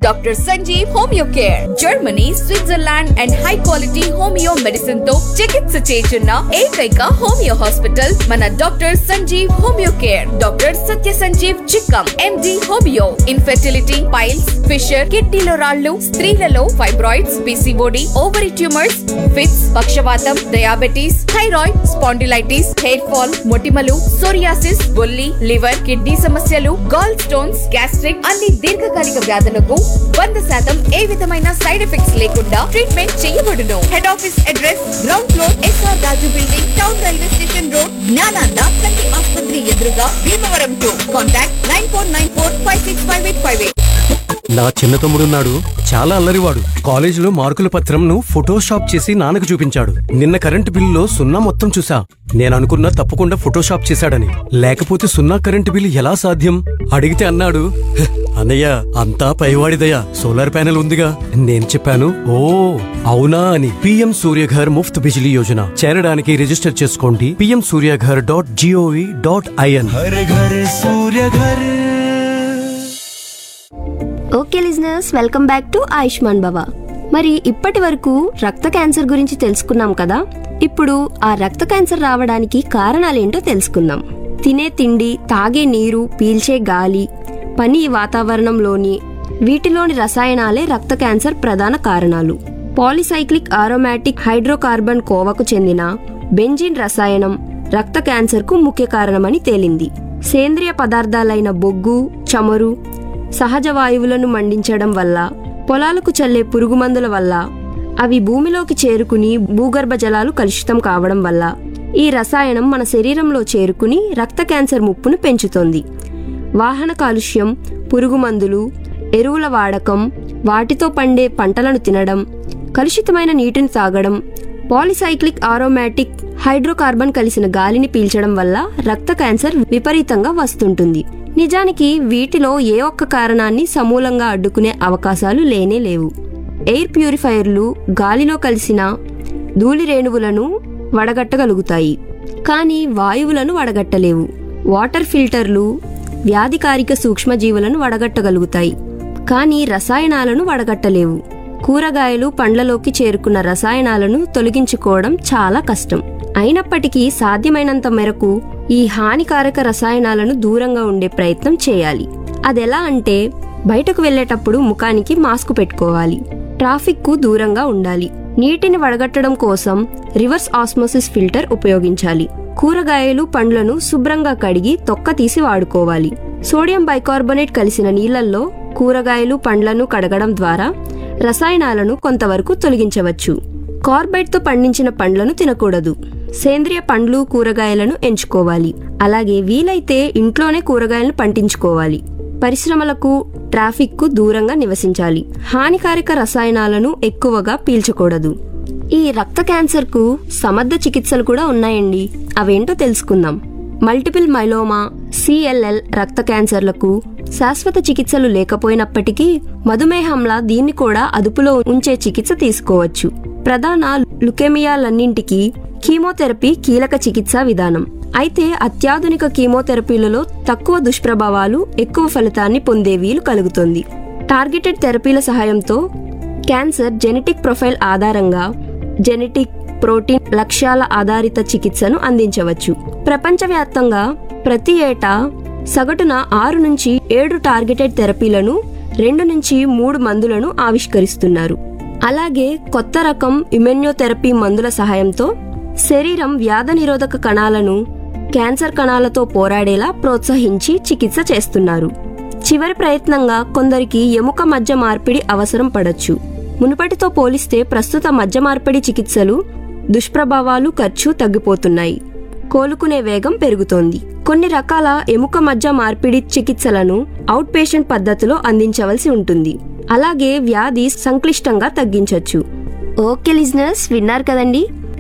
doctor Sanjeev homeo care Germany Switzerland and high quality homeo medicine తో చికిత్స చేస్తున్న ఏకైక హోమియో హాస్పిటల్ మన doctor Sanjeev homeo care doctor Satya Sanjeev Chikkam MD homeo infertility piles fissure కిడ్నీలో రాళ్లు స్త్రీలలో fibroids PCOD ovary tumours fits పక్షవాతం diabetes thyroid spondylitis hair fall మొటిమలు సోరియాసిస్ బొల్లి లివర్ కిడ్నీ సమస్యలు గాల్ స్టోన్స్ గ్యాస్ట్రిక్ అన్ని దీర్ఘకాలిక వ్యాధులకు వంద శాతం ఏ విధమైన సైడ్ ఎఫెక్ట్స్ లేకుండా ట్రీట్మెంట్ చేయబడును head office address ground floor S R Raju building town railway station road Gnananda కంటి ఆసుపత్రి ఎదురుగా Bhimavaram to contact nine four nine four five six five eight five eight నా చిన్న తమ్ముడున్నాడు చాలా అల్లరివాడు కాలేజీలో మార్కుల పత్రంను ఫోటోషాప్ చేసి నాన్నకు చూపించాడు నిన్న కరెంటు బిల్లులో సున్నా మొత్తం చూసా నేను అనుకున్నా తప్పకుండా ఫోటోషాప్ చేశాడని లేకపోతే సున్నా కరెంటు బిల్లు ఎలా సాధ్యం అడిగితే అన్నాడు "హ్, అన్నయ్య అంతా పైవాడిదయ్యా సోలార్ ప్యానెల్ ఉందిగా నేను చెప్పాను ఓ అవునా అని పిఎం సూర్యఘర్ ముఫ్త్ బిజిలీ యోజన చేరడానికి రిజిస్టర్ చేసుకోండి PM Suryaghar dot G O V dot I N हर घर सूर्य घर okay listeners welcome back to Ayushman Bhava మరి ఇప్పటి వరకు రక్త క్యాన్సర్ గురించి తెలుసుకున్నాం కదా ఇప్పుడు ఆ రక్త క్యాన్సర్ రావడానికి కారణాలేంటో తెలుసుకుందాం తినే తిండి తాగే నీరు పీల్చే గాలి పని వాతావరణంలోని వీటిలోని రసాయనాలే రక్త క్యాన్సర్ ప్రధాన కారణాలు పాలిసైక్లిక్ ఆరోమాటిక్ హైడ్రోకార్బన్ కోవకు చెందిన బెంజిన్ రసాయనం రక్త క్యాన్సర్కు ముఖ్య కారణమని తేలింది సేంద్రియ పదార్థాలైన బొగ్గు చమురు సహజ వాయువులను మండించడం వల్ల పొలాలకు చల్లే పురుగుమందుల వల్ల అవి భూమిలోకి చేరుకుని భూగర్భ జలాలు కలుషితం కావడం వల్ల ఈ రసాయనం మన శరీరంలో చేరుకుని రక్త క్యాన్సర్ ముప్పును పెంచుతోంది వాహన కాలుష్యం పురుగుమందులు ఎరువుల వాడకం వాటితో పండే పంటలను తినడం కలుషితమైన నీటిని తాగడం పాలిసైక్లిక్ ఆరోమాటిక్ హైడ్రోకార్బన్ కలిసిన గాలిని పీల్చడం వల్ల రక్త క్యాన్సర్ విపరీతంగా వస్తుంటుంది నిజానికి వీటిలో ఏ ఒక్క కారణాన్ని సమూలంగా అడ్డుకునే అవకాశాలు లేనే లేవు ఎయిర్ ప్యూరిఫైయర్లు గాలిలో కలిసిన ధూళి రేణువులను వడగట్టగలుగుతాయి కానీ వాయువులను వడగట్టలేవు వాటర్ ఫిల్టర్లు వ్యాధికారిక సూక్ష్మజీవులను వడగట్టగలుగుతాయి కానీ రసాయనాలను వడగట్టలేవు కూరగాయలు పండ్లలోకి చేరుకున్న రసాయనాలను తొలగించుకోవడం చాలా కష్టం అయినప్పటికీ సాధ్యమైనంత మేరకు ఈ హానికారక రసాయనాలను దూరంగా ఉండే ప్రయత్నం చేయాలి అదెలా అంటే బయటకు వెళ్ళేటప్పుడు ముఖానికి మాస్క్ పెట్టుకోవాలి ట్రాఫిక్ కు దూరంగా ఉండాలి నీటిని వడగట్టడం కోసం రివర్స్ ఆస్మోసిస్ ఫిల్టర్ ఉపయోగించాలి కూరగాయలు పండ్లను శుభ్రంగా కడిగి తొక్క తీసి వాడుకోవాలి సోడియం బైకార్బోనేట్ కలిసిన నీళ్లలో కూరగాయలు పండ్లను కడగడం ద్వారా రసాయనాలను కొంతవరకు తొలగించవచ్చు కార్బైడ్తో పండించిన పండ్లను తినకూడదు సేంద్రియ పండ్లు కూరగాయలను ఎంచుకోవాలి అలాగే వీలైతే ఇంట్లోనే కూరగాయలను పండించుకోవాలి పరిశ్రమలకు ట్రాఫిక్కు దూరంగా నివసించాలి హానికారక రసాయనాలను ఎక్కువగా పీల్చకూడదు ఈ రక్త క్యాన్సర్కు సమర్థ చికిత్సలు కూడా ఉన్నాయండి అవేంటో తెలుసుకుందాం మల్టిపుల్ మైలోమా సిఎల్ఎల్ రక్త క్యాన్సర్లకు శాశ్వత చికిత్సలు లేకపోయినప్పటికీ మధుమేహంలా దీన్ని కూడా అదుపులో ఉంచే చికిత్స తీసుకోవచ్చు ప్రధాన లుకెమియాలన్నింటికీ కీమోథెరపీ కీలక చికిత్సా విధానం అయితే అత్యాధునిక కీమోథెరపీలలో తక్కువ దుష్ప్రభావాలు ఎక్కువ ఫలితాన్ని పొందే వీలు కలుగుతుంది టార్గెటెడ్ థెరపీల సహాయంతో క్యాన్సర్ జెనెటిక్ ప్రొఫైల్ ఆధారంగా జెనెటిక్ ప్రోటీన్ లక్ష్యాల ఆధారిత చికిత్సను అందించవచ్చు ప్రపంచవ్యాప్తంగా ప్రతి ఏటా సగటున ఆరు నుంచి ఏడు టార్గెటెడ్ థెరపీలను రెండు నుంచి మూడు మందులను ఆవిష్కరిస్తున్నారు అలాగే కొత్త రకం ఇమ్యూనోథెరపీ మందుల సహాయంతో శరీరం వ్యాధ నిరోధక కణాలను క్యాన్సర్ కణాలతో పోరాడేలా ప్రోత్సహించి చికిత్స చేస్తున్నారు చివరి ప్రయత్నంగా కొందరికి ఎముక మధ్య మార్పిడి అవసరం పడచ్చు మునుపటితో పోలిస్తే ప్రస్తుత మధ్య మార్పిడి చికిత్సలు దుష్ప్రభావాలు ఖర్చు తగ్గిపోతున్నాయి కోలుకునే వేగం పెరుగుతోంది కొన్ని రకాల ఎముక మధ్య మార్పిడి చికిత్సలను అవుట్ పేషెంట్ పద్ధతిలో అందించవలసి ఉంటుంది అలాగే వ్యాధి సంక్లిష్టంగా తగ్గించవచ్చు ఓకే లిజనర్స్ విన్నారు కదండి